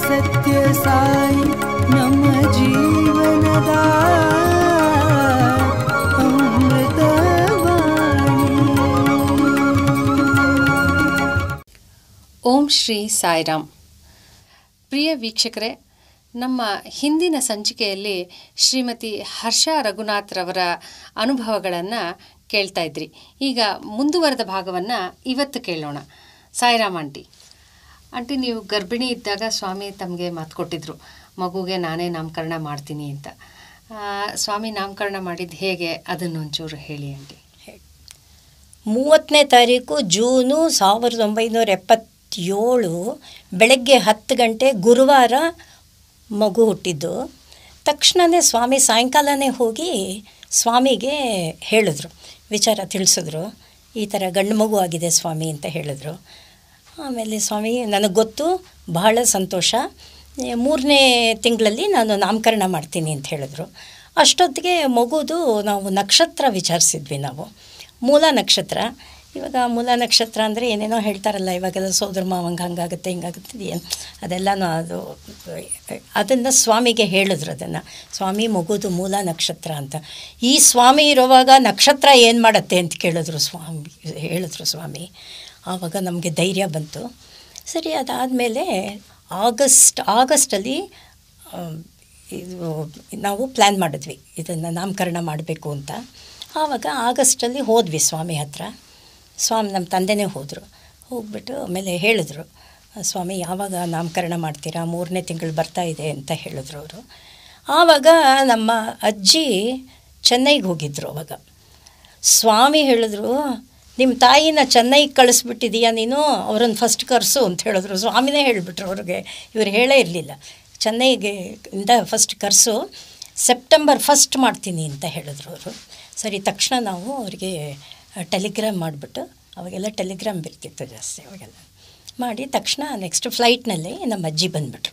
ಸತ್ಯ ಸಾಯಿ ನಮ್ಮ ಜೀವನದ ಅಮೃತವಾಣಿ ಓಂ ಶ್ರೀ ಸಾಯಿರಾಮ್ ಪ್ರಿಯ ವೀಕ್ಷಕರೇ ನಮ್ಮ ಹಿಂದಿನ ಸಂಚಿಕೆಯಲ್ಲಿ ಶ್ರೀಮತಿ ಹರ್ಷ ರಘುನಾಥ್ ರವರ ಅನುಭವಗಳನ್ನು ಕೇಳ್ತಾ ಇದ್ರಿ ಈಗ ಮುಂದುವರೆದ ಭಾಗವನ್ನು ಇವತ್ತು ಕೇಳೋಣ ಸಾಯಿರಾಮ್ ಆಂಟಿ ಆಂಟಿ ನೀವು ಗರ್ಭಿಣಿ ಇದ್ದಾಗ ಸ್ವಾಮಿ ತಮಗೆ ಮಾತು ಕೊಟ್ಟಿದ್ರು ಮಗುಗೆ ನಾನೇ ನಾಮಕರಣ ಮಾಡ್ತೀನಿ ಅಂತ ಆ, ಸ್ವಾಮಿ ನಾಮಕರಣ ಮಾಡಿದ್ದು ಹೇಗೆ ಅದನ್ನೊಂಚೂರು ಹೇಳಿ ಆಂಟಿ ಮೂವತ್ತನೇ ತಾರೀಕು ಜೂನು ಸಾವಿರದ ಒಂಬೈನೂರ ಎಪ್ಪತ್ತೇಳು ಬೆಳಗ್ಗೆ ಹತ್ತು ಗಂಟೆ ಗುರುವಾರ ಮಗು ಹುಟ್ಟಿದ್ದು ತಕ್ಷಣವೇ ಸ್ವಾಮಿ ಸಾಯಂಕಾಲನೇ ಹೋಗಿ ಸ್ವಾಮಿಗೆ ಹೇಳಿದ್ರು ವಿಚಾರ ತಿಳಿಸಿದ್ರು ಈ ಥರ ಗಂಡು ಮಗು ಆಗಿದೆ ಸ್ವಾಮಿ ಅಂತ ಹೇಳಿದ್ರು ಆಮೇಲೆ ಸ್ವಾಮಿ ನನಗೆ ಗೊತ್ತು ಬಹಳ ಸಂತೋಷ ಏ, ಮೂರನೇ ತಿಂಗಳಲ್ಲಿ ನಾನು ನಾಮಕರಣ ಮಾಡ್ತೀನಿ ಅಂತ ಹೇಳಿದ್ರು ಅಷ್ಟೊತ್ತಿಗೆ ಮಗುದು ನಾವು ನಕ್ಷತ್ರ ವಿಚಾರಿಸಿದ್ವಿ ನಾವು ಮೂಲ ನಕ್ಷತ್ರ ಇವಾಗ ಮೂಲ ನಕ್ಷತ್ರ ಅಂದರೆ ಏನೇನೋ ಹೇಳ್ತಾರಲ್ಲ ಇವಾಗೆಲ್ಲ ಸೋದರ ಮಾವಂಗೆ ಹಂಗಾಗುತ್ತೆ ಹಿಂಗಾಗುತ್ತೆ ಏನು ಅದೆಲ್ಲನೂ ಅದು ಅದನ್ನು ಸ್ವಾಮಿಗೆ ಹೇಳಿದ್ರು ಅದನ್ನು ಸ್ವಾಮಿ ಮಗುದು ಮೂಲ ನಕ್ಷತ್ರ ಅಂತ ಈ ಸ್ವಾಮಿ ಇರುವಾಗ ನಕ್ಷತ್ರ ಏನು ಮಾಡುತ್ತೆ ಅಂತ ಕೇಳಿದ್ರು ಸ್ವಾಮಿ ಹೇಳಿದ್ರು ಸ್ವಾಮಿ ಆವಾಗ ನಮಗೆ ಧೈರ್ಯ ಬಂತು ಸರಿ ಅದಾದಮೇಲೆ ಆಗಸ್ಟ್ ಆಗಸ್ಟಲ್ಲಿ ಆ, ಇದು ನಾವು ಪ್ಲ್ಯಾನ್ ಮಾಡಿದ್ವಿ ಇದನ್ನು ನಾಮಕರಣ ಮಾಡಬೇಕು ಅಂತ ಆವಾಗ ಆಗಸ್ಟಲ್ಲಿ ಹೋದ್ವಿ ಸ್ವಾಮಿ ಹತ್ರ ಸ್ವಾಮಿ ನಮ್ಮ ತಂದೆನೇ ಹೋದರು ಹೋಗ್ಬಿಟ್ಟು ಆಮೇಲೆ ಹೇಳಿದ್ರು ಸ್ವಾಮಿ ಯಾವಾಗ ನಾಮಕರಣ ಮಾಡ್ತೀರಾ ಮೂರನೇ ತಿಂಗಳು ಬರ್ತಾ ಇದೆ ಅಂತ ಹೇಳಿದ್ರು ಅವರು ಆವಾಗ ನಮ್ಮ ಅಜ್ಜಿ ಚೆನ್ನೈಗೆ ಹೋಗಿದ್ದರು ಅವಾಗ ಸ್ವಾಮಿ ಹೇಳಿದ್ರು ನಿಮ್ಮ ತಾಯಿನ ಚೆನ್ನೈಗೆ ಕಳಿಸ್ಬಿಟ್ಟಿದೀಯಾ ನೀನು ಅವ್ರನ್ನ ಫಸ್ಟ್ ಕರೆಸು ಅಂತ ಹೇಳಿದ್ರು ಸ್ವಾಮಿನೇ ಹೇಳಿಬಿಟ್ರು ಅವ್ರಿಗೆ ಇವ್ರು ಹೇಳೇ ಇರಲಿಲ್ಲ ಚೆನ್ನೈಗೆ ಇಂದ ಫಸ್ಟ್ ಕರೆಸು ಸೆಪ್ಟೆಂಬರ್ ಫಸ್ಟ್ ಮಾಡ್ತೀನಿ ಅಂತ ಹೇಳಿದ್ರು ಅವರು ಸರಿ ತಕ್ಷಣ ನಾವು ಅವರಿಗೆ ಟೆಲಿಗ್ರಾಮ್ ಮಾಡಿಬಿಟ್ಟು ಅವಾಗೆಲ್ಲ ಟೆಲಿಗ್ರಾಮ್ ಬರ್ತಿತ್ತು ಜಾಸ್ತಿ ಅವಾಗೆಲ್ಲ ಮಾಡಿ ತಕ್ಷಣ ನೆಕ್ಸ್ಟ್ ಫ್ಲೈಟ್ನಲ್ಲಿ ನಮ್ಮ ಅಜ್ಜಿ ಬಂದುಬಿಟ್ರು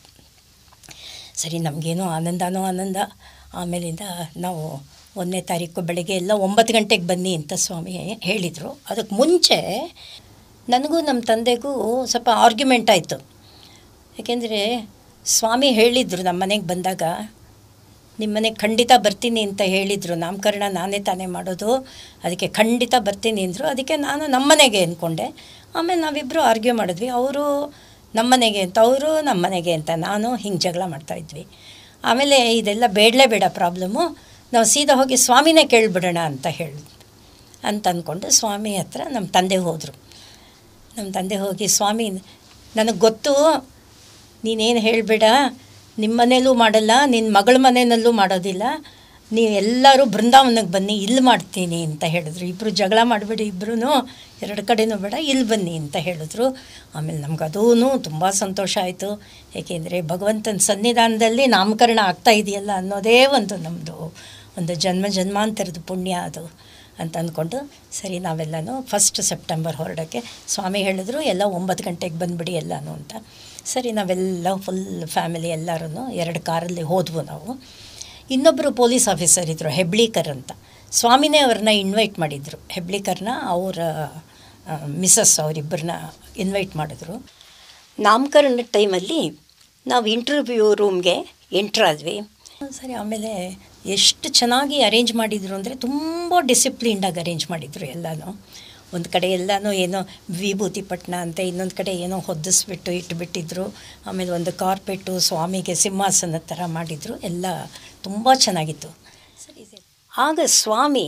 ಸರಿ ನಮಗೇನೋ ಆನಂದನೋ ಆನಂದ ಆಮೇಲಿಂದ ನಾವು ಒಂದನೇ ತಾರೀಕು ಬೆಳಗ್ಗೆ ಎಲ್ಲ ಒಂಬತ್ತು ಗಂಟೆಗೆ ಬನ್ನಿ ಅಂತ ಸ್ವಾಮಿ ಹೇಳಿದರು ಅದಕ್ಕೆ ಮುಂಚೆ ನನಗೂ ನಮ್ಮ ತಂದೆಗೂ ಸ್ವಲ್ಪ ಆರ್ಗ್ಯುಮೆಂಟ್ ಆಯಿತು ಯಾಕೆಂದರೆ ಸ್ವಾಮಿ ಹೇಳಿದರು ನಮ್ಮ ಮನೆಗೆ ಬಂದಾಗ ನಿಮ್ಮ ಮನೆಗೆ ಖಂಡಿತ ಬರ್ತೀನಿ ಅಂತ ಹೇಳಿದರು ನಾಮಕರಣ ನಾನೇ ತಾನೇ ಮಾಡೋದು ಅದಕ್ಕೆ ಖಂಡಿತ ಬರ್ತೀನಿ ಅಂದರು ಅದಕ್ಕೆ ನಾನು ನಮ್ಮನೆಗೆ ಅಂದ್ಕೊಂಡೆ ಆಮೇಲೆ ನಾವಿಬ್ಬರು ಆರ್ಗ್ಯೂ ಮಾಡಿದ್ವಿ ಅವರು ನಮ್ಮನೆಗೆ ಅಂತ ಅವರು ನಮ್ಮನೆಗೆ ಅಂತ ನಾನು ಹಿಂಗೆ ಜಗಳ ಮಾಡ್ತಾಯಿದ್ವಿ ಆಮೇಲೆ ಇದೆಲ್ಲ ಬೇಡಲೇ ಬೇಡ ಪ್ರಾಬ್ಲಮ್ಮು ನಾವು ಸೀದಾ ಹೋಗಿ ಸ್ವಾಮಿನೇ ಕೇಳಿಬಿಡೋಣ ಅಂತ ಹೇಳಿ ಅಂತ ಅಂದ್ಕೊಂಡು ಸ್ವಾಮಿ ಹತ್ರ ನಮ್ಮ ತಂದೆ ಹೋದರು ನಮ್ಮ ತಂದೆ ಹೋಗಿ ಸ್ವಾಮಿ ನನಗೆ ಗೊತ್ತು ನೀನೇನು ಹೇಳಬೇಡ ನಿಮ್ಮ ಮನೇಲೂ ಮಾಡಲ್ಲ ನಿನ್ನ ಮಗಳ ಮನೆಯಲ್ಲೂ ಮಾಡೋದಿಲ್ಲ ನೀವು ಎಲ್ಲರೂ ಬೃಂದಾವನಕ್ಕೆ ಬನ್ನಿ ಇಲ್ಲಿ ಮಾಡ್ತೀನಿ ಅಂತ ಹೇಳಿದ್ರು ಇಬ್ಬರು ಜಗಳ ಮಾಡಿಬಿಡಿ ಇಬ್ಬರೂ ಎರಡು ಕಡೆನೂ ಬೇಡ ಇಲ್ಲಿ ಬನ್ನಿ ಅಂತ ಹೇಳಿದ್ರು ಆಮೇಲೆ ನಮ್ಗೆ ಅದೂ ತುಂಬ ಸಂತೋಷ ಆಯಿತು ಏಕೆಂದರೆ ಭಗವಂತನ ಸನ್ನಿಧಾನದಲ್ಲಿ ನಾಮಕರಣ ಆಗ್ತಾ ಇದೆಯಲ್ಲ ಅನ್ನೋದೇ ಒಂದು ನಮ್ಮದು ಒಂದು ಜನ್ಮ ಜನ್ಮಾಂತರದ ಪುಣ್ಯ ಅದು ಅಂತ ಅಂದ್ಕೊಂಡು ಸರಿ ನಾವೆಲ್ಲನೂ ಫಸ್ಟ್ ಸೆಪ್ಟೆಂಬರ್ ಹೊರಡೋಕ್ಕೆ ಸ್ವಾಮಿ ಹೇಳಿದ್ರು ಎಲ್ಲ ಒಂಬತ್ತು ಗಂಟೆಗೆ ಬಂದುಬಿಡಿ ಎಲ್ಲನೂ ಅಂತ ಸರಿ ನಾವೆಲ್ಲ ಫುಲ್ ಫ್ಯಾಮಿಲಿ ಎಲ್ಲರೂ ಎರಡು ಕಾರಲ್ಲಿ ಹೋದ್ವು ನಾವು ಇನ್ನೊಬ್ಬರು ಪೊಲೀಸ್ ಆಫೀಸರ್ ಇದ್ದರು ಹೆಬ್ಳೀಕರ್ ಅಂತ ಸ್ವಾಮಿನೇ ಅವ್ರನ್ನ ಇನ್ವೈಟ್ ಮಾಡಿದರು ಹೆಬ್ಳೀಕರ್ನ ಅವರ ಮಿಸಸ್ ಅವರಿಬ್ಬರನ್ನ ಇನ್ವೈಟ್ ಮಾಡಿದ್ರು ನಾಮಕರಣ ಟೈಮಲ್ಲಿ ನಾವು ಇಂಟರ್ವ್ಯೂ ರೂಮ್ಗೆ ಎಂಟ್ರಾದ್ವಿ ಸರಿ ಆಮೇಲೆ ಎಷ್ಟು ಚೆನ್ನಾಗಿ ಅರೇಂಜ್ ಮಾಡಿದರು ಅಂದರೆ ತುಂಬ ಡಿಸಿಪ್ಲಿನ್ಡಾಗಿ ಅರೇಂಜ್ ಮಾಡಿದರು ಎಲ್ಲನೂ ಒಂದು ಕಡೆ ಎಲ್ಲನೂ ಏನೋ ವಿಭೂತಿ ಪಟ್ನ ಅಂತ ಇನ್ನೊಂದು ಕಡೆ ಏನೋ ಹೊದಿಸ್ಬಿಟ್ಟು ಇಟ್ಬಿಟ್ಟಿದ್ರು ಆಮೇಲೆ ಒಂದು ಕಾರ್ಪೆಟ್ಟು ಸ್ವಾಮಿಗೆ ಸಿಂಹಾಸನ ಥರ ಮಾಡಿದರು ಎಲ್ಲ ತುಂಬ ಚೆನ್ನಾಗಿತ್ತು ಸರಿ ಸರಿ ಆಗ ಸ್ವಾಮಿ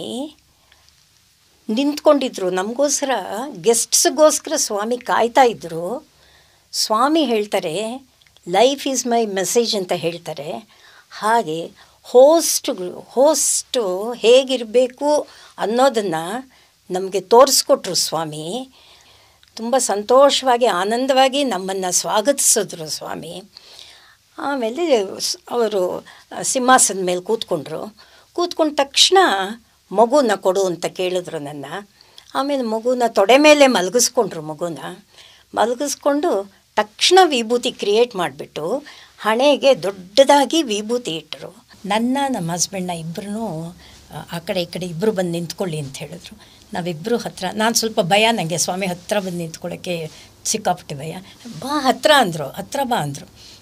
ನಿಂತ್ಕೊಂಡಿದ್ರು ನಮಗೋಸ್ಕರ ಗೆಸ್ಟ್ಸ್ಗೋಸ್ಕರ ಸ್ವಾಮಿ ಕಾಯ್ತಾ ಇದ್ದರು ಸ್ವಾಮಿ ಹೇಳ್ತಾರೆ ಲೈಫ್ ಈಸ್ ಮೈ ಮೆಸೇಜ್ ಅಂತ ಹೇಳ್ತಾರೆ ಹಾಗೆ ಹೋಸ್ಟ್ಗಳು ಹೋಸ್ಟು ಹೇಗಿರಬೇಕು ಅನ್ನೋದನ್ನು ನಮಗೆ ತೋರಿಸ್ಕೊಟ್ರು ಸ್ವಾಮಿ ತುಂಬ ಸಂತೋಷವಾಗಿ ಆನಂದವಾಗಿ ನಮ್ಮನ್ನು ಸ್ವಾಗತಿಸಿದ್ರು ಸ್ವಾಮಿ ಆಮೇಲೆ ಸ್- ಅವರು ಸಿಂಹಾಸನದ ಮೇಲೆ ಕೂತ್ಕೊಂಡ್ರು ಕೂತ್ಕೊಂಡ ತಕ್ಷಣ ಮಗುನ ಕೊಡು ಅಂತ ಕೇಳಿದ್ರು ನನ್ನ ಆಮೇಲೆ ಮಗುನ ತೊಡೆ ಮೇಲೆ ಮಲಗಿಸ್ಕೊಂಡ್ರು ಮಗುನ ಮಲಗಿಸ್ಕೊಂಡು ತಕ್ಷಣ ವಿಭೂತಿ ಕ್ರಿಯೇಟ್ ಮಾಡಿಬಿಟ್ಟು ಹಣೆಗೆ ದೊಡ್ಡದಾಗಿ ವಿಭೂತಿ ಇಟ್ಟರು ನನ್ನ ನಮ್ಮ ಹಸ್ಬೆಂಡ್ನ ಇಬ್ಬರೂ ಆ ಕಡೆ ಈ ಕಡೆ ಇಬ್ಬರು ಬಂದು ನಿಂತ್ಕೊಳ್ಳಿ ಅಂತ ಹೇಳಿದ್ರು ನಾವಿಬ್ಬರು ಹತ್ರ ನಾನು ಸ್ವಲ್ಪ ಭಯ ನನಗೆ ಸ್ವಾಮಿ ಹತ್ರ ಬಂದು ನಿಂತ್ಕೊಳ್ಳೋಕ್ಕೆ ಸಿಕ್ಕಾಪಟ್ಟೆ ಭಯ ಬಾ ಹತ್ರ ಅಂದರು ಹತ್ರ ಬಾ ಅಂದರು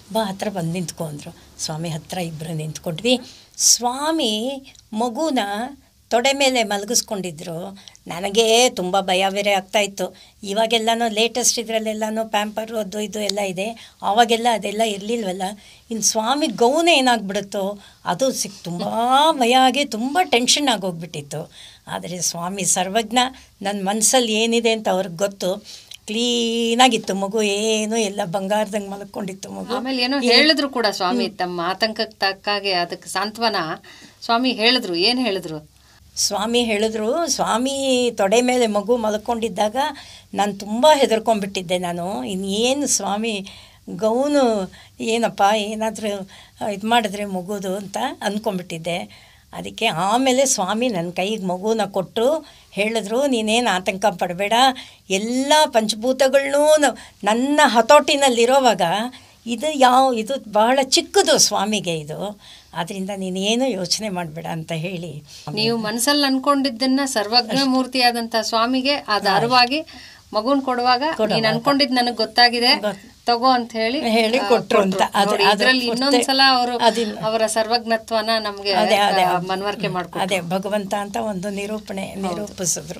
ಬಾ ಹತ್ರ ಬಂದು ನಿಂತ್ಕೊ ಅಂದರು ಸ್ವಾಮಿ ಹತ್ರ ಇಬ್ಬರು ನಿಂತ್ಕೊಂಡ್ವಿ ಸ್ವಾಮಿ ಮಗುನ ತೊಡೆ ಮೇಲೆ ಮಲಗಿಸ್ಕೊಂಡಿದ್ರು ನನಗೆ ತುಂಬ ಭಯ ಬೇರೆ ಆಗ್ತಾಯಿತ್ತು ಇವಾಗೆಲ್ಲನೂ ಲೇಟೆಸ್ಟ್ ಇದರಲ್ಲೆಲ್ಲನೂ ಪ್ಯಾಂಪರು ಅದು ಇದು ಎಲ್ಲ ಇದೆ ಆವಾಗೆಲ್ಲ ಅದೆಲ್ಲ ಇರಲಿಲ್ವಲ್ಲ ಇನ್ನು ಸ್ವಾಮಿ ಗೌನ ಏನಾಗ್ಬಿಡುತ್ತೋ ಅದು ಸಿಕ್ ತುಂಬ ಭಯ ಆಗಿ ತುಂಬ ಟೆನ್ಷನ್ ಆಗೋಗ್ಬಿಟ್ಟಿತ್ತು ಆದರೆ ಸ್ವಾಮಿ ಸರ್ವಜ್ಞ ನನ್ನ ಮನಸ್ಸಲ್ಲಿ ಏನಿದೆ ಅಂತ ಅವ್ರಿಗೆ ಗೊತ್ತು ಕ್ಲೀನಾಗಿತ್ತು ಮಗು ಏನು ಎಲ್ಲ ಬಂಗಾರದಂಗೆ ಮಲ್ಕೊಂಡಿತ್ತು ಮಗು ಆಮೇಲೆ ಏನೋ ಹೇಳಿದ್ರು ಕೂಡ ಸ್ವಾಮಿ ತಮ್ಮ ಆತಂಕಕ್ಕೆ ತಕ್ಕಾಗೆ ಅದಕ್ಕೆ ಸಾಂತ್ವನ ಸ್ವಾಮಿ ಹೇಳಿದ್ರು ಏನು ಹೇಳಿದ್ರು ಸ್ವಾಮಿ ಹೇಳಿದ್ರು ಸ್ವಾಮಿ ತೊಡೆ ಮೇಲೆ ಮಗು ಮಲ್ಕೊಂಡಿದ್ದಾಗ ನಾನು ತುಂಬ ಹೆದರ್ಕೊಂಡ್ಬಿಟ್ಟಿದ್ದೆ ನಾನು ಇನ್ನೇನು ಸ್ವಾಮಿ ಗೌನು ಏನಪ್ಪ ಏನಾದರೂ ಇದು ಮಾಡಿದ್ರೆ ಮಗುದು ಅಂತ ಅಂದ್ಕೊಂಡ್ಬಿಟ್ಟಿದ್ದೆ ಅದಕ್ಕೆ ಆಮೇಲೆ ಸ್ವಾಮಿ ನನ್ನ ಕೈಗೆ ಮಗುನ ಕೊಟ್ಟರು ಹೇಳಿದ್ರು ನೀನೇನು ಆತಂಕ ಪಡಬೇಡ ಎಲ್ಲ ಪಂಚಭೂತಗಳನ್ನೂ ನ- ನನ್ನ ಹತೋಟಿನಲ್ಲಿರೋವಾಗ ಇದು ಯಾವ ಇದು ಬಹಳ ಚಿಕ್ಕದು ಸ್ವಾಮಿಗೆ ಇದು ಆದ್ದರಿಂದ ನೀನೇನು ಯೋಚನೆ ಮಾಡಬೇಡ ಅಂತ ಹೇಳಿ ನೀವು ಮನಸ್ಸಲ್ಲಿ ಅನ್ಕೊಂಡಿದ್ದನ್ನ ಸರ್ವಜ್ಞ ಮೂರ್ತಿಯಾದಂತ ಸ್ವಾಮಿಗೆ ಅದು ಅರಿವಾಗಿ ಮಗುನ್ ಕೊಡುವಾಗ ನೀನ್ ಅನ್ಕೊಂಡಿದ್ ನನಗ್ ಗೊತ್ತಾಗಿದೆ ತಗೋ ಅಂತ ಹೇಳಿ ಹೇಳಿ ಆ, ಕೊಟ್ರು ಅಂತ. ಅದು- ನೋಡಿ, ಅದು ಇದ್ರಲ್ಲಿ ಪೂರ್ತಿ- ಇನ್ನೊಂದ್ಸಲ ಅವರು ಅದಿಲ್ಲ. ಅವರ ಸರ್ವಜ್ಞತ್ವನ ನಮ್ಗೆ ಅದೇ ಅದೇ ಆ, ಮನವರಿಕೆ ಮಾಡ್ಕೊಟ್ರು ಅದೇ ಭಗವಂತ ಅಂತ ಒಂದು ನಿರೂಪಣೆ ನಿರೂಪಿಸಿದ್ರು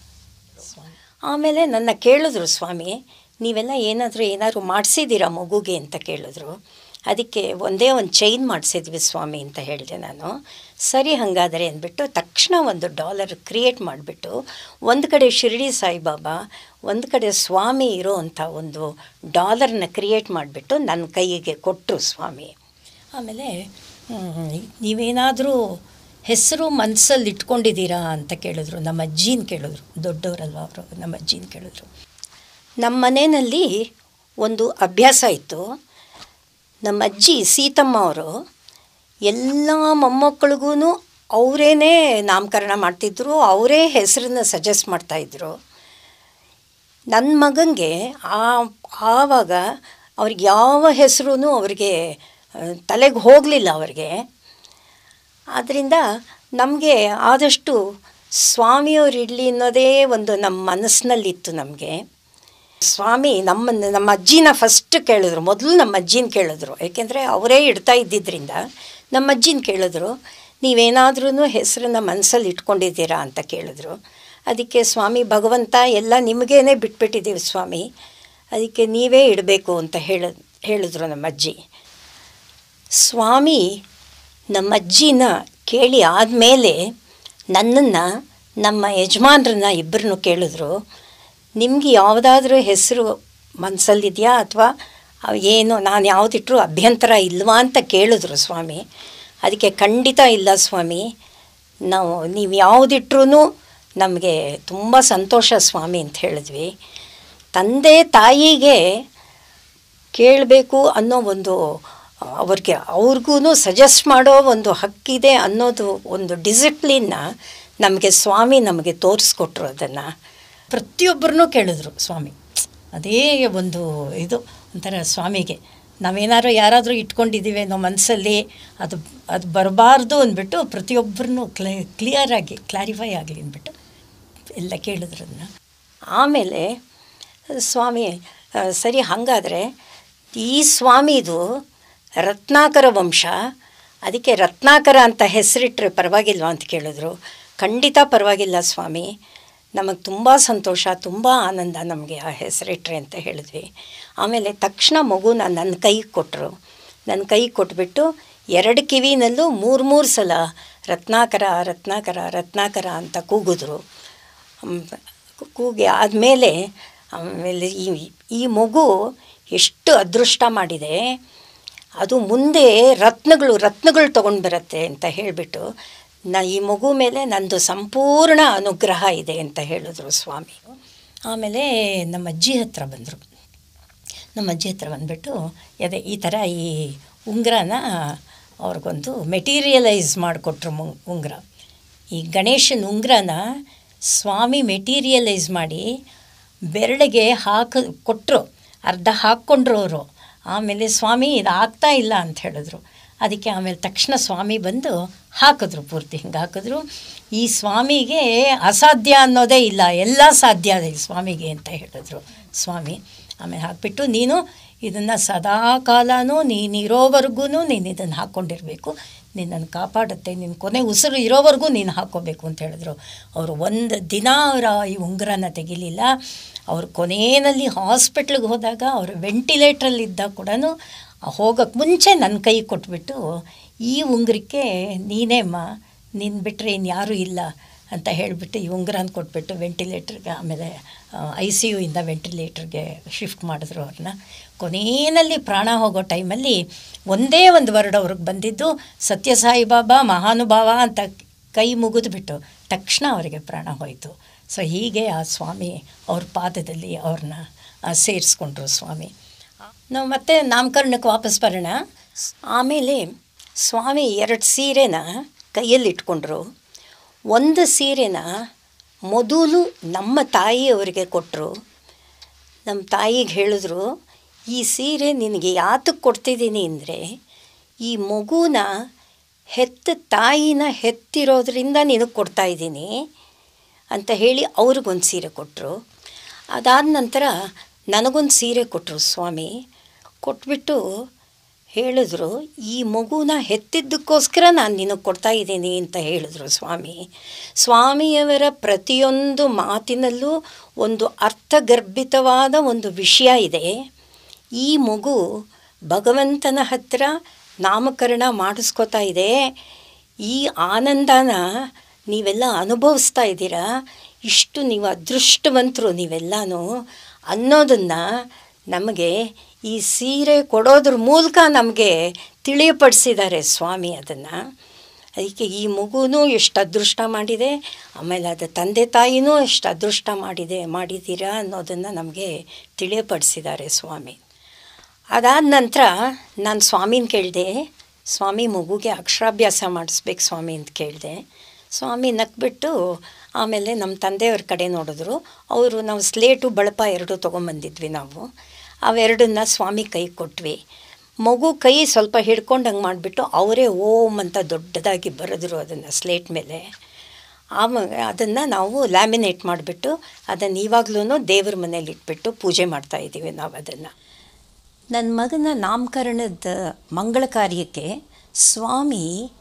ಆಮೇಲೆ ನನ್ನ ಕೇಳಿದ್ರು ಸ್ವಾಮಿ ನೀವೆಲ್ಲ ಏನಾದರೂ ಏನಾದರೂ ಮಾಡಿಸಿದ್ದೀರಾ ಮಗುಗೆ ಅಂತ ಕೇಳಿದ್ರು ಅದಕ್ಕೆ ಒಂದೇ ಒಂದು ಚೈನ್ ಮಾಡಿಸಿದ್ವಿ ಸ್ವಾಮಿ ಅಂತ ಹೇಳಿದೆ ನಾನು ಸರಿ ಹಾಗಾದರೆ ಅಂದ್ಬಿಟ್ಟು ತಕ್ಷಣ ಒಂದು ಡಾಲರ್ ಕ್ರಿಯೇಟ್ ಮಾಡಿಬಿಟ್ಟು ಒಂದು ಕಡೆ ಶಿರ್ಡಿ ಸಾಯಿಬಾಬಾ ಒಂದು ಕಡೆ ಸ್ವಾಮಿ ಇರೋ ಅಂಥ ಒಂದು ಡಾಲರ್ನ ಕ್ರಿಯೇಟ್ ಮಾಡಿಬಿಟ್ಟು ನನ್ನ ಕೈಗೆ ಕೊಟ್ಟರು ಸ್ವಾಮಿ ಆಮೇಲೆ ಹ್ಮ್, ನೀವೇನಾದರೂ ಹೆಸರು ಮನಸ್ಸಲ್ಲಿ ಇಟ್ಕೊಂಡಿದ್ದೀರಾ ಅಂತ ಕೇಳಿದ್ರು ನಮ್ಮ ಅಜ್ಜಿನ ಕೇಳಿದ್ರು ದೊಡ್ಡವರಲ್ವ ಅವರು ನಮ್ಮ ಅಜ್ಜಿನ ಕೇಳಿದ್ರು ನಮ್ಮ ಮನೆಯಲ್ಲಿ ಒಂದು ಅಭ್ಯಾಸ ಇತ್ತು ನಮ್ಮ ಅಜ್ಜಿ ಸೀತಮ್ಮ ಅವರು ಎಲ್ಲ ಮೊಮ್ಮಕ್ಕಳಿಗೂ ಅವರೇನೇ ನಾಮಕರಣ ಮಾಡ್ತಿದ್ರು ಅವರೇ ಹೆಸರನ್ನ ಸಜೆಸ್ಟ್ ಮಾಡ್ತಾಯಿದ್ರು ನನ್ನ ಮಗನಿಗೆ ಆ ಆವಾಗ ಅವ್ರಿಗೆ ಯಾವ ಹೆಸರು ಅವ್ರಿಗೆ ತಲೆಗೆ ಹೋಗಲಿಲ್ಲ ಅವ್ರಿಗೆ ಆದ್ದರಿಂದ ನಮಗೆ ಆದಷ್ಟು ಸ್ವಾಮಿಯವ್ರು ಇರಲಿ ಅನ್ನೋದೇ ಒಂದು ನಮ್ಮ ಮನಸ್ಸಿನಲ್ಲಿತ್ತು ನಮಗೆ ಸ್ವಾಮಿ ನಮ್ಮ ನಮ್ಮ ಅಜ್ಜಿನ ಫಸ್ಟ್ ಕೇಳಿದ್ರು ಮೊದಲು ನಮ್ಮ ಅಜ್ಜಿನ ಕೇಳಿದ್ರು ಏಕೆಂದರೆ ಅವರೇ ಇಡ್ತಾ ಇದ್ದಿದ್ದರಿಂದ ನಮ್ಮ ಅಜ್ಜಿನ ಕೇಳಿದ್ರು ನೀವೇನಾದ್ರೂ ಹೆಸರನ್ನ ಮನಸ್ಸಲ್ಲಿ ಇಟ್ಕೊಂಡಿದ್ದೀರಾ ಅಂತ ಕೇಳಿದ್ರು ಅದಕ್ಕೆ ಸ್ವಾಮಿ ಭಗವಂತ ಎಲ್ಲ ನಿಮಗೇನೆ ಬಿಟ್ಬಿಟ್ಟಿದ್ದೀವಿ ಸ್ವಾಮಿ ಅದಕ್ಕೆ ನೀವೇ ಇಡಬೇಕು ಅಂತ ಹೇಳ ಹೇಳಿದ್ರು ನಮ್ಮ ಅಜ್ಜಿ ಸ್ವಾಮಿ ನಮ್ಮ ಅಜ್ಜಿನ ಕೇಳಿ ಆದಮೇಲೆ ನನ್ನನ್ನು ನಮ್ಮ ಯಜಮಾನ್ರನ್ನ ಇಬ್ಬರನ್ನು ಕೇಳಿದ್ರು ನಿಮ್ಗೆ ಯಾವುದಾದ್ರೂ ಹೆಸರು ಮನಸ್ಸಲ್ಲಿದೆಯಾ ಅಥವಾ ಏನು ನಾನು ಯಾವುದಿಟ್ರು ಅಭ್ಯಂತರ ಇಲ್ವಾ ಅಂತ ಕೇಳಿದ್ರು ಸ್ವಾಮಿ ಅದಕ್ಕೆ ಖಂಡಿತ ಇಲ್ಲ ಸ್ವಾಮಿ ನಾವು ನೀವು ಯಾವುದಿಟ್ರೂ ನಮಗೆ ತುಂಬ ಸಂತೋಷ ಸ್ವಾಮಿ ಅಂತ ಹೇಳಿದ್ವಿ ತಂದೆ ತಾಯಿಗೆ ಕೇಳಬೇಕು ಅನ್ನೋ ಒಂದು ಅವ್ರಿಗೆ ಅವ್ರಿಗೂ ಸಜೆಸ್ಟ್ ಮಾಡೋ ಒಂದು ಹಕ್ಕಿದೆ ಅನ್ನೋದು ಒಂದು ಡಿಸಿಪ್ಲಿನ್ನ ನಮಗೆ ಸ್ವಾಮಿ ನಮಗೆ ತೋರಿಸ್ಕೊಟ್ರು ಅದನ್ನು ಪ್ರತಿಯೊಬ್ಬರನ್ನೂ ಕೇಳಿದ್ರು ಸ್ವಾಮಿ ಅದೇ ಒಂದು ಇದು ಒಂಥರ ಸ್ವಾಮಿಗೆ ನಾವೇನಾದ್ರು ಯಾರಾದರೂ ಇಟ್ಕೊಂಡಿದ್ದೀವಿ ಅನ್ನೋ ಮನಸ್ಸಲ್ಲಿ ಅದು ಅದು ಬರಬಾರ್ದು ಅಂದ್ಬಿಟ್ಟು ಪ್ರತಿಯೊಬ್ಬರನ್ನೂ ಕ್ಲೇ ಕ್ಲಿಯರಾಗಿ ಕ್ಲಾರಿಫೈ ಆಗಲಿ ಅಂದ್ಬಿಟ್ಟು ಎಲ್ಲ ಕೇಳಿದ್ರು ಅದನ್ನ ಆಮೇಲೆ ಸ್ವಾಮಿ ಆ, ಸರಿ ಹಾಗಾದರೆ ಈ ಸ್ವಾಮಿದು ರತ್ನಾಕರ ವಂಶ ಅದಕ್ಕೆ ರತ್ನಾಕರ ಅಂತ ಹೆಸರಿಟ್ರೆ ಪರವಾಗಿಲ್ವಾ ಅಂತ ಕೇಳಿದ್ರು ಖಂಡಿತ ಪರವಾಗಿಲ್ಲ ಸ್ವಾಮಿ ನಮಗೆ ತುಂಬ ಸಂತೋಷ ತುಂಬ ಆನಂದ ನಮಗೆ ಆ ಹೆಸರಿಟ್ರೆ ಅಂತ ಹೇಳಿದ್ವಿ ಆಮೇಲೆ ತಕ್ಷಣ ಮಗುನ ನನ್ನ ಕೈಗೆ ಕೊಟ್ಟರು ನನ್ನ ಕೈಗೆ ಕೊಟ್ಬಿಟ್ಟು ಎರಡು ಕಿವಿನಲ್ಲೂ ಮೂರು ಮೂರು ಸಲ ರತ್ನಾಕರ ರತ್ನಾಕರ ರತ್ನಾಕರ ಅಂತ ಕೂಗಿದ್ರು ಹ್ಮ್, ಕೂಗಿ ಆದಮೇಲೆ ಆಮೇಲೆ ಈ ಈ ಮಗು ಎಷ್ಟು ಅದೃಷ್ಟ ಮಾಡಿದೆ ಅದು ಮುಂದೆ ರತ್ನಗಳು ರತ್ನಗಳು ತೊಗೊಂಡು ಬರುತ್ತೆ ಅಂತ ಹೇಳಿಬಿಟ್ಟು ನಾ ಈ ಮಗು ಮೇಲೆ ನಂದು ಸಂಪೂರ್ಣ ಅನುಗ್ರಹ ಇದೆ ಅಂತ ಹೇಳಿದ್ರು ಸ್ವಾಮಿ ಆಮೇಲೆ ನಮ್ಮ ಅಜ್ಜಿ ಹತ್ರ ಬಂದರು ನಮ್ಮ ಅಜ್ಜಿ ಹತ್ರ ಬಂದುಬಿಟ್ಟು ಅದೇ ಈ ಥರ ಈ ಉಂಗುರನ ಅವ್ರಿಗೊಂದು ಮೆಟೀರಿಯಲೈಸ್ ಮಾಡಿಕೊಟ್ರು ಮು ಉಂಗುರ ಈ ಗಣೇಶನ ಉಂಗುರನ ಸ್ವಾಮಿ ಮೆಟೀರಿಯಲೈಸ್ ಮಾಡಿ ಬೆರಳಿಗೆ ಹಾಕ ಕೊಟ್ಟರು ಅರ್ಧ ಹಾಕ್ಕೊಂಡ್ರು ಅವರು ಆಮೇಲೆ ಸ್ವಾಮಿ ಇದು ಆಗ್ತಾ ಇಲ್ಲ ಅಂತ ಹೇಳಿದ್ರು ಅದಕ್ಕೆ ಆಮೇಲೆ ತಕ್ಷಣ ಸ್ವಾಮಿ ಬಂದು ಹಾಕಿದ್ರು ಪೂರ್ತಿ ಹಿಂಗೆ ಹಾಕಿದ್ರು ಈ ಸ್ವಾಮಿಗೆ ಅಸಾಧ್ಯ ಅನ್ನೋದೇ ಇಲ್ಲ ಎಲ್ಲ ಸಾಧ್ಯ ಇದೆ ಈ ಸ್ವಾಮಿಗೆ ಅಂತ ಹೇಳಿದ್ರು ಸ್ವಾಮಿ ಆಮೇಲೆ ಹಾಕ್ಬಿಟ್ಟು ನೀನು ಇದನ್ನು ಸದಾ ಕಾಲನೂ ನೀನಿರೋವರೆಗೂ ನೀನು ಇದನ್ನು ಹಾಕ್ಕೊಂಡಿರಬೇಕು ನಿನ್ನನ್ನು ಕಾಪಾಡುತ್ತೆ ನಿನ್ನ ಕೊನೆ ಉಸಿರು ಇರೋವರೆಗೂ ನೀನು ಹಾಕ್ಕೋಬೇಕು ಅಂತ ಹೇಳಿದ್ರು ಅವರು ಒಂದು ದಿನ ಅವರ ಈ ಉಂಗುರನ ತೆಗಿಲಿಲ್ಲ ಅವ್ರು ಕೊನೆಯಲ್ಲಿ ಹಾಸ್ಪಿಟ್ಲಿಗೆ ಹೋದಾಗ ಅವರು ವೆಂಟಿಲೇಟ್ರಲ್ಲಿದ್ದಾಗ ಕೂಡ ಹೋಗೋಕ್ಕೆ ಮುಂಚೆ ನನ್ನ ಕೈ ಕೊಟ್ಬಿಟ್ಟು ಈ ಉಂಗುರಕ್ಕೆ ನೀನೇಮ್ಮ ನೀನು ಬಿಟ್ಟರೆ ಇನ್ಯಾರೂ ಇಲ್ಲ ಅಂತ ಹೇಳಿಬಿಟ್ಟು ಈ ಉಂಗುರನ ಕೊಟ್ಬಿಟ್ಟು ವೆಂಟಿಲೇಟ್ರಿಗೆ ಆಮೇಲೆ ಐ ಸಿ ಯು ಇಂದ ವೆಂಟಿಲೇಟ್ರಿಗೆ ಶಿಫ್ಟ್ ಮಾಡಿದ್ರು ಅವ್ರನ್ನ ಕೊನೆಯಲ್ಲಿ ಪ್ರಾಣ ಹೋಗೋ ಟೈಮಲ್ಲಿ ಒಂದೇ ಒಂದು ವರ್ಡ್ ಅವ್ರಿಗೆ ಬಂದಿದ್ದು ಸತ್ಯಸಾಯಿ ಬಾಬಾ ಮಹಾನುಭಾವ ಅಂತ ಕೈ ಮುಗಿದ್ಬಿಟ್ಟು ತಕ್ಷಣ ಅವರಿಗೆ ಪ್ರಾಣ ಹೋಯಿತು ಸೊ ಹೀಗೆ ಆ ಸ್ವಾಮಿ ಅವ್ರ ಪಾದದಲ್ಲಿ ಅವ್ರನ್ನ ಸೇರಿಸ್ಕೊಂಡ್ರು ಸ್ವಾಮಿ ನಾವು ಮತ್ತೆ ನಾಮಕರಣಕ್ಕೆ ವಾಪಸ್ ಬರೋಣ ಆಮೇಲೆ ಸ್ವಾಮಿ ಎರಡು ಸೀರೆನ ಕೈಯಲ್ಲಿ ಇಟ್ಕೊಂಡ್ರು ಒಂದು ಸೀರೆನ ಮೊದಲು ನಮ್ಮ ತಾಯಿಯವರಿಗೆ ಕೊಟ್ಟರು ನಮ್ಮ ತಾಯಿಗೆ ಹೇಳಿದ್ರು ಈ ಸೀರೆ ನಿನಗೆ ಯಾತಕ್ಕೆ ಕೊಡ್ತಿದ್ದೀನಿ ಅಂದರೆ ಈ ಮಗುನ ಹೆತ್ತ ತಾಯಿನ ಹೆತ್ತಿರೋದ್ರಿಂದ ನಿನಗೆ ಕೊಡ್ತಾ ಇದ್ದೀನಿ ಅಂತ ಹೇಳಿ ಅವ್ರಿಗೊಂದು ಸೀರೆ ಕೊಟ್ಟರು ಅದಾದ ನಂತರ ನನಗೊಂದು ಸೀರೆ ಕೊಟ್ಟರು ಸ್ವಾಮಿ ಕೊಟ್ಬಿಟ್ಟು ಹೇಳಿದ್ರು ಈ ಮಗುನ ಹೆತ್ತಿದ್ದಕ್ಕೋಸ್ಕರ ನಾನು ನಿನಗೆ ಕೊಡ್ತಾ ಇದ್ದೀನಿ ಅಂತ ಹೇಳಿದ್ರು ಸ್ವಾಮಿ ಸ್ವಾಮಿಯವರ ಪ್ರತಿಯೊಂದು ಮಾತಿನಲ್ಲೂ ಒಂದು ಅರ್ಥಗರ್ಭಿತವಾದ ಒಂದು ವಿಷಯ ಇದೆ ಈ ಮಗು ಭಗವಂತನ ಹತ್ರ ನಾಮಕರಣ ಮಾಡಿಸ್ಕೋತಾ ಇದೆ ಈ ಆನಂದನ ನೀವೆಲ್ಲ ಅನುಭವಿಸ್ತಾ ಇದ್ದೀರಾ ಇಷ್ಟು ನೀವು ಅದೃಷ್ಟವಂತರು ನೀವೆಲ್ಲನೂ ಅನ್ನೋದನ್ನು ನಮಗೆ ಈ ಸೀರೆ ಕೊಡೋದ್ರ ಮೂಲಕ ನಮಗೆ ತಿಳಿಯಪಡಿಸಿದ್ದಾರೆ ಸ್ವಾಮಿ ಅದನ್ನು ಅದಕ್ಕೆ ಈ ಮಗುನೂ ಎಷ್ಟು ಅದೃಷ್ಟ ಮಾಡಿದೆ ಆಮೇಲೆ ಅದು ತಂದೆ ತಾಯಿನೂ ಎಷ್ಟು ಅದೃಷ್ಟ ಮಾಡಿದೆ ಮಾಡಿದ್ದೀರಾ ಅನ್ನೋದನ್ನು ನಮಗೆ ತಿಳಿಯಪಡಿಸಿದ್ದಾರೆ ಸ್ವಾಮಿ ಅದಾದ ನಂತರ ನಾನು ಸ್ವಾಮಿನ ಕೇಳಿದೆ ಸ್ವಾಮಿ ಮಗುಗೆ ಅಕ್ಷರಾಭ್ಯಾಸ ಮಾಡಿಸ್ಬೇಕು ಸ್ವಾಮಿ ಅಂತ ಕೇಳಿದೆ ಸ್ವಾಮಿ ನಕ್ಬಿಟ್ಟು ಆಮೇಲೆ ನಮ್ಮ ತಂದೆಯವ್ರ ಕಡೆ ನೋಡಿದ್ರು ಅವರು ನಾವು ಸ್ಲೇಟು ಬಳಪ ಎರಡು ತೊಗೊಂಬಂದಿದ್ವಿ ನಾವು ಅವೆರಡನ್ನ ಸ್ವಾಮಿ ಕೈ ಕೊಟ್ವಿ ಮಗು ಕೈ ಸ್ವಲ್ಪ ಹಿಡ್ಕೊಂಡಂಗೆ ಮಾಡಿಬಿಟ್ಟು ಅವರೇ ಓಮ್ ಅಂತ ದೊಡ್ಡದಾಗಿ ಬರೆದ್ರು ಅದನ್ನು ಸ್ಲೇಟ್ ಮೇಲೆ ಆವಾಗ ಅದನ್ನು ನಾವು ಲ್ಯಾಮಿನೇಟ್ ಮಾಡಿಬಿಟ್ಟು ಅದನ್ನು ಇವಾಗಲೂ ದೇವ್ರ ಮನೇಲಿ ಇಟ್ಬಿಟ್ಟು ಪೂಜೆ ಮಾಡ್ತಾಯಿದ್ದೀವಿ ನಾವು ಅದನ್ನು ನನ್ನ ಮಗನ ನಾಮಕರಣದ ಮಂಗಳ ಕಾರ್ಯಕ್ಕೆ ಸ್ವಾಮಿ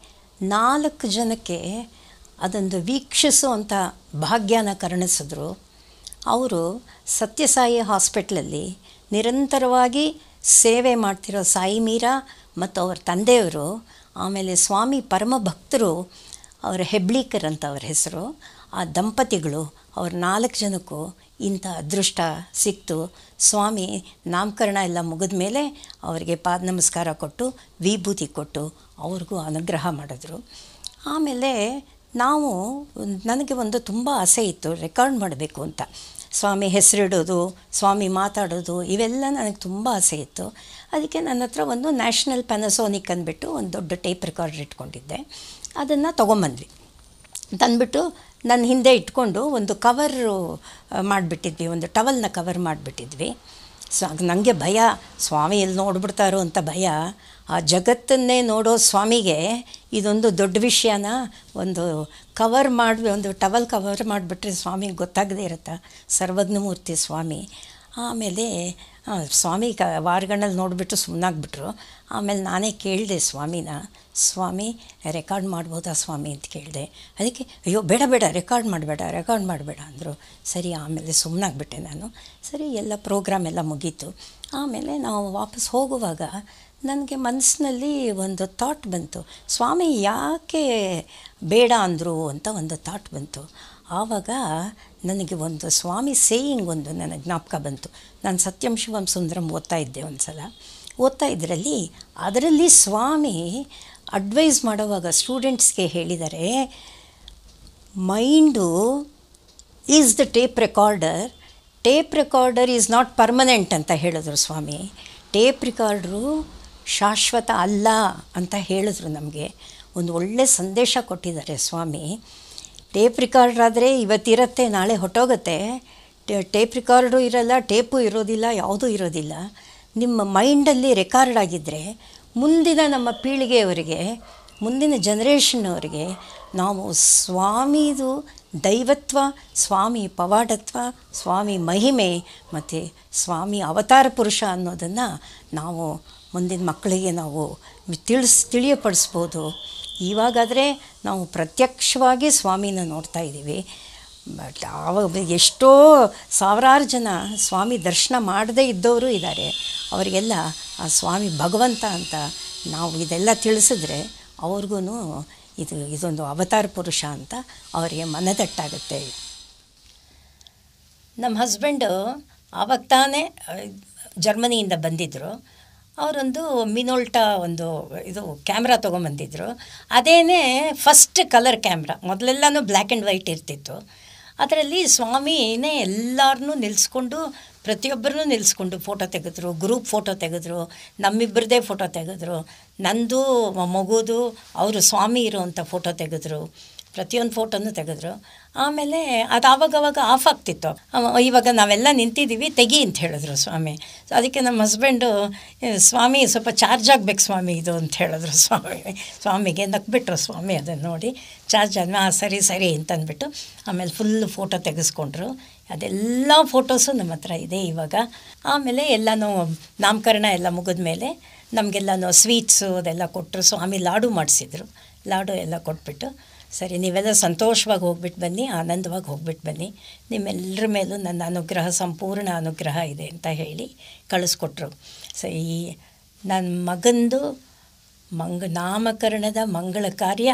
ನಾಲ್ಕು ಜನಕ್ಕೆ ಅದೊಂದು ವೀಕ್ಷಿಸುವಂಥ ಭಾಗ್ಯನ ಕರುಣಿಸಿದ್ರು ಅವರು ಸತ್ಯಸಾಯಿ ಹಾಸ್ಪಿಟ್ಲಲ್ಲಿ ನಿರಂತರವಾಗಿ ಸೇವೆ ಮಾಡ್ತಿರೋ ಸಾಯಿ ಮೀರಾ ಮತ್ತು ಅವ್ರ ತಂದೆಯವರು ಆಮೇಲೆ ಸ್ವಾಮಿ ಪರಮ ಭಕ್ತರು ಅವರ ಹೆಬ್ಳೀಕರ್ ಅಂತ ಅವ್ರ ಹೆಸರು ಆ ದಂಪತಿಗಳು ಅವ್ರ ನಾಲ್ಕು ಜನಕ್ಕೂ ಇಂಥ ಅದೃಷ್ಟ ಸಿಕ್ತು ಸ್ವಾಮಿ ನಾಮಕರಣ ಎಲ್ಲ ಮುಗಿದ ಮೇಲೆ ಅವರಿಗೆ ಪಾದ ನಮಸ್ಕಾರ ಕೊಟ್ಟು ವಿಭೂತಿ ಕೊಟ್ಟು ಅವ್ರಿಗೂ ಅನುಗ್ರಹ ಮಾಡಿದ್ರು ಆಮೇಲೆ ನಾವು ನನಗೆ ಒಂದು ತುಂಬ ಆಸೆ ಇತ್ತು ರೆಕಾರ್ಡ್ ಮಾಡಬೇಕು ಅಂತ ಸ್ವಾಮಿ ಹೆಸರಿಡೋದು ಸ್ವಾಮಿ ಮಾತಾಡೋದು ಇವೆಲ್ಲ ನನಗೆ ತುಂಬ ಆಸೆ ಇತ್ತು ಅದಕ್ಕೆ ನನ್ನ ಹತ್ರ ಒಂದು ನ್ಯಾಷನಲ್ ಪ್ಯಾನಸೋನಿಕ್ ಅಂದ್ಬಿಟ್ಟು ಒಂದು ದೊಡ್ಡ ಟೇಪ್ ರೆಕಾರ್ಡರ್ ಇಟ್ಕೊಂಡಿದ್ದೆ ಅದನ್ನು ತೊಗೊಂಬಂದ್ವಿ ತಂದ್ಬಿಟ್ಟು ನನ್ನ ಹಿಂದೆ ಇಟ್ಕೊಂಡು ಒಂದು ಕವರು ಮಾಡಿಬಿಟ್ಟಿದ್ವಿ ಒಂದು ಟವಲ್ನ ಕವರ್ ಮಾಡಿಬಿಟ್ಟಿದ್ವಿ ಸೊ ಆಗ ನನಗೆ ಭಯ ಸ್ವಾಮಿ ಎಲ್ಲಿ ನೋಡ್ಬಿಡ್ತಾರೋ ಅಂತ ಭಯ ಆ ಜಗತ್ತನ್ನೇ ನೋಡೋ ಸ್ವಾಮಿಗೆ ಇದೊಂದು ದೊಡ್ಡ ವಿಷಯನ ಒಂದು ಕವರ್ ಮಾಡಿ ಒಂದು ಟವಲ್ ಕವರ್ ಮಾಡಿಬಿಟ್ರೆ ಸ್ವಾಮಿಗೆ ಗೊತ್ತಾಗದೇ ಇರುತ್ತಾ ಸರ್ವಜ್ಞಮೂರ್ತಿ ಸ್ವಾಮಿ ಆಮೇಲೆ ಸ್ವಾಮಿ ಕ ವಾರಗಳಲ್ಲಿ ನೋಡಿಬಿಟ್ಟು ಸುಮ್ಮನಾಗ್ಬಿಟ್ರು ಆಮೇಲೆ ನಾನೇ ಕೇಳಿದೆ ಸ್ವಾಮಿನ ಸ್ವಾಮಿ ರೆಕಾರ್ಡ್ ಮಾಡ್ಬೋದಾ ಸ್ವಾಮಿ ಅಂತ ಕೇಳಿದೆ ಅದಕ್ಕೆ ಅಯ್ಯೋ ಬೇಡ ಬೇಡ ರೆಕಾರ್ಡ್ ಮಾಡಬೇಡ ರೆಕಾರ್ಡ್ ಮಾಡಬೇಡ ಅಂದರು ಸರಿ ಆಮೇಲೆ ಸುಮ್ಮನಾಗ್ಬಿಟ್ಟೆ ನಾನು ಸರಿ ಎಲ್ಲ ಪ್ರೋಗ್ರಾಮ್ ಎಲ್ಲ ಮುಗೀತು ಆಮೇಲೆ ನಾವು ವಾಪಸ್ ಹೋಗುವಾಗ ನನಗೆ ಮನಸ್ಸಿನಲ್ಲಿ ಒಂದು ಥಾಟ್ ಬಂತು ಸ್ವಾಮಿ ಯಾಕೆ ಬೇಡ ಅಂದರು ಅಂತ ಒಂದು ಥಾಟ್ ಬಂತು ಆವಾಗ ನನಗೆ ಒಂದು ಸ್ವಾಮಿ ಸೇಯಿಂಗ್ ಒಂದು ನನಗೆ ಜ್ಞಾಪಕ ಬಂತು ನಾನು ಸತ್ಯಂ ಶಿವಂ ಸುಂದರಂ ಓದ್ತಾ ಇದ್ದೆ ಒಂದು ಸಲ ಓದ್ತಾ ಇದರಲ್ಲಿ ಅದರಲ್ಲಿ ಸ್ವಾಮಿ ಅಡ್ವೈಸ್ ಮಾಡುವಾಗ ಸ್ಟೂಡೆಂಟ್ಸ್ಗೆ ಹೇಳಿದ್ದಾರೆ mind is the tape recorder tape recorder is not permanent ಅಂತ ಹೇಳಿದ್ರು ಸ್ವಾಮಿ ಟೇಪ್ ರೆಕಾರ್ಡ್ರು ಶಾಶ್ವತ ಅಲ್ಲ ಅಂತ ಹೇಳಿದ್ರು ನಮಗೆ ಒಂದು ಒಳ್ಳೆ ಸಂದೇಶ ಕೊಟ್ಟಿದ್ದಾರೆ ಸ್ವಾಮಿ ಟೇಪ್ ರಿಕಾರ್ಡ್ರ್ ಆದರೆ ಇವತ್ತಿರತ್ತೆ ನಾಳೆ ಹೊಟ್ಟೋಗುತ್ತೆ ಟೇಪ್ ರಿಕಾರ್ಡು ಇರಲ್ಲ ಟೇಪು ಇರೋದಿಲ್ಲ ಯಾವುದೂ ಇರೋದಿಲ್ಲ ನಿಮ್ಮ ಮೈಂಡಲ್ಲಿ ರೆಕಾರ್ಡ್ ಆಗಿದ್ದರೆ ಮುಂದಿನ ನಮ್ಮ ಪೀಳಿಗೆಯವರಿಗೆ ಮುಂದಿನ ಜನ್ರೇಷನ್ನವರಿಗೆ ನಾವು ಸ್ವಾಮಿದು ದೈವತ್ವ ಸ್ವಾಮಿ ಪವಾಡತ್ವ ಸ್ವಾಮಿ ಮಹಿಮೆ ಮತ್ತು ಸ್ವಾಮಿ ಅವತಾರ ಪುರುಷ ಅನ್ನೋದನ್ನು ನಾವು ಮುಂದಿನ ಮಕ್ಕಳಿಗೆ ನಾವು ತಿಳಿಸ್ ತಿಳಿಯಪಡಿಸ್ಬೋದು ಇವಾಗಾದರೆ ನಾವು ಪ್ರತ್ಯಕ್ಷವಾಗಿ ಸ್ವಾಮಿನ ನೋಡ್ತಾ ಇದ್ದೀವಿ ಬಟ್ ಆವಾಗ ಎಷ್ಟೋ ಸಾವಿರಾರು ಜನ ಸ್ವಾಮಿ ದರ್ಶನ ಮಾಡದೇ ಇದ್ದವರು ಇದ್ದಾರೆ ಅವರಿಗೆಲ್ಲ ಆ ಸ್ವಾಮಿ ಭಗವಂತ ಅಂತ ನಾವು ಇದೆಲ್ಲ ತಿಳಿಸಿದ್ರೆ ಅವ್ರಿಗೂ ಇದು ಇದೊಂದು ಅವತಾರ ಪುರುಷ ಅಂತ ಅವರಿಗೆ ಮನದಟ್ಟಾಗುತ್ತೆ ನಮ್ಮ ಹಸ್ಬೆಂಡು ಆವಾಗ ತಾನೇ ಅಹ್, ಜರ್ಮನಿಯಿಂದ ಬಂದಿದ್ದರು ಅವರೊಂದು ಮಿನೋಲ್ಟಾ ಒಂದು ಇದು ಕ್ಯಾಮ್ರಾ ತೊಗೊಂಬಂದಿದ್ರು ಅದೇನೇ ಫಸ್ಟ್ ಕಲರ್ ಕ್ಯಾಮ್ರಾ ಮೊದಲೆಲ್ಲನೂ ಬ್ಲ್ಯಾಕ್ ಆ್ಯಂಡ್ ವೈಟ್ ಇರ್ತಿತ್ತು ಅದರಲ್ಲಿ ಸ್ವಾಮಿನೇ ಎಲ್ಲರನ್ನೂ ನಿಲ್ಲಿಸ್ಕೊಂಡು ಪ್ರತಿಯೊಬ್ಬರನ್ನೂ ನಿಲ್ಲಿಸ್ಕೊಂಡು ಫೋಟೋ ತೆಗೆದ್ರು ಗ್ರೂಪ್ ಫೋಟೋ ತೆಗೆದ್ರು ನಮ್ಮಿಬ್ಬರದೇ ಫೋಟೋ ತೆಗೆದ್ರು ನಂದು ಮ- ಮಗುದು ಅವರು ಸ್ವಾಮಿ ಇರೋವಂಥ ಫೋಟೋ ತೆಗೆದ್ರು ಪ್ರತಿಯೊಂದು ಫೋಟೋನು ತೆಗೆದ್ರು ಆಮೇಲೆ ಅದು ಆವಾಗವಾಗ ಆಫ್ ಆಗ್ತಿತ್ತು ಅವ- ಇವಾಗ ನಾವೆಲ್ಲ ನಿಂತಿದ್ದೀವಿ ತೆಗಿ ಅಂತ ಹೇಳಿದ್ರು ಸ್ವಾಮಿ ಸೊ ಅದಕ್ಕೆ ನಮ್ಮ ಹಸ್ಬೆಂಡು "ಏ, ಸ್ವಾಮಿ ಸ್ವಲ್ಪ ಚಾರ್ಜ್ ಆಗಬೇಕು ಸ್ವಾಮಿ ಇದು ಅಂತ ಹೇಳಿದ್ರು ಸ್ವಾಮಿ ಸ್ವಾಮಿಗೆ ನಕ್ಬಿಟ್ರು ಸ್ವಾಮಿ ಅದನ್ನು ನೋಡಿ ಚಾರ್ಜ್ ಆದ್ಮೇಲೆ ಹಾಂ ಸರಿ ಸರಿ ಅಂತ ಅಂದ್ಬಿಟ್ಟು ಆಮೇಲೆ ಫುಲ್ ಫೋಟೋ ತೆಗೆಸ್ಕೊಂಡ್ರು ಅದೆಲ್ಲ ಫೋಟೋಸು ನಮ್ಮ ಹತ್ರ ಇದೆ ಇವಾಗ ಆಮೇಲೆ ಎಲ್ಲನೂ ನಾಮಕರಣ ಎಲ್ಲ ಮುಗಿದ ಮೇಲೆ ನಮಗೆಲ್ಲನೂ ಸ್ವೀಟ್ಸು ಅದೆಲ್ಲ ಕೊಟ್ಟರು ಸ್ವಾಮಿ ಲಾಡು ಮಾಡಿಸಿದ್ರು ಲಾಡು ಎಲ್ಲ ಕೊಟ್ಬಿಟ್ಟು ಸರಿ ನೀವೆಲ್ಲ ಸಂತೋಷವಾಗಿ ಹೋಗ್ಬಿಟ್ಟು ಬನ್ನಿ ಆನಂದವಾಗಿ ಹೋಗ್ಬಿಟ್ಟು ಬನ್ನಿ ನಿಮ್ಮೆಲ್ಲರ ಮೇಲೂ ನನ್ನ ಅನುಗ್ರಹ ಸಂಪೂರ್ಣ ಅನುಗ್ರಹ ಇದೆ ಅಂತ ಹೇಳಿ ಕಳಿಸ್ಕೊಟ್ರು ಸೊ ಈ ನನ್ನ ಮಗಂದು ಮಂಗ ನಾಮಕರಣದ ಮಂಗಳ ಕಾರ್ಯ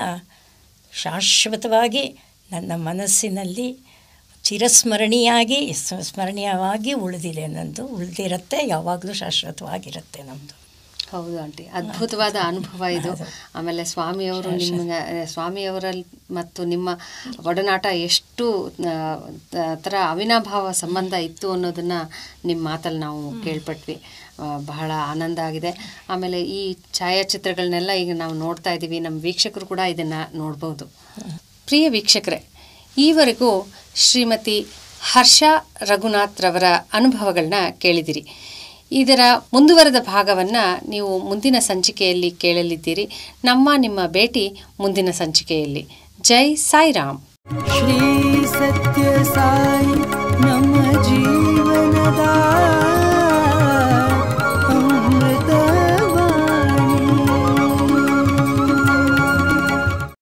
ಶಾಶ್ವತವಾಗಿ ನನ್ನ ಮನಸ್ಸಿನಲ್ಲಿ ಚಿರಸ್ಮರಣೀಯಾಗಿ ಸ್- ಸ್ಮರಣೀಯವಾಗಿ ಉಳಿದಿದೆ ನಂದು ಉಳಿದಿರುತ್ತೆ ಯಾವಾಗಲೂ ಶಾಶ್ವತವಾಗಿರುತ್ತೆ ನಮ್ಮದು ಹೌದು ಆಂಟಿ ಅದ್ಭುತವಾದ ಅನುಭವ ಇದು ಆಮೇಲೆ ಸ್ವಾಮಿಯವರು ನಿಮ್ಮ ಸ್ವಾಮಿಯವರಲ್ಲಿ ಮತ್ತು ನಿಮ್ಮ ಒಡನಾಟ ಎಷ್ಟು ಆ, ತ- ಥರ ಅವಿನಾಭಾವ ಸಂಬಂಧ ಇತ್ತು ಅನ್ನೋದನ್ನು ನಿಮ್ಮ ಮಾತಲ್ಲಿ ನಾವು ಕೇಳ್ಪಟ್ವಿ ಆ, ಬಹಳ ಆನಂದ ಆಗಿದೆ ಆಮೇಲೆ ಈ ಛಾಯಾಚಿತ್ರಗಳನ್ನೆಲ್ಲ ಈಗ ನಾವು ನೋಡ್ತಾ ಇದ್ದೀವಿ ನಮ್ಮ ವೀಕ್ಷಕರು ಕೂಡ ಇದನ್ನು ನೋಡ್ಬೋದು ಪ್ರಿಯ ವೀಕ್ಷಕರೇ ಈವರೆಗೂ ಶ್ರೀಮತಿ ಹರ್ಷ ರಘುನಾಥ್ ರವರ ಅನುಭವಗಳನ್ನ ಕೇಳಿದಿರಿ ಇದರ ಮುಂದುವರೆದ ಭಾಗವನ್ನು ನೀವು ಮುಂದಿನ ಸಂಚಿಕೆಯಲ್ಲಿ ಕೇಳಲಿದ್ದೀರಿ ನಮ್ಮ ನಿಮ್ಮ ಭೇಟಿ ಮುಂದಿನ ಸಂಚಿಕೆಯಲ್ಲಿ ಜೈ ಸಾಯಿರಾಮ್ श्री सत्य साई नम जीवन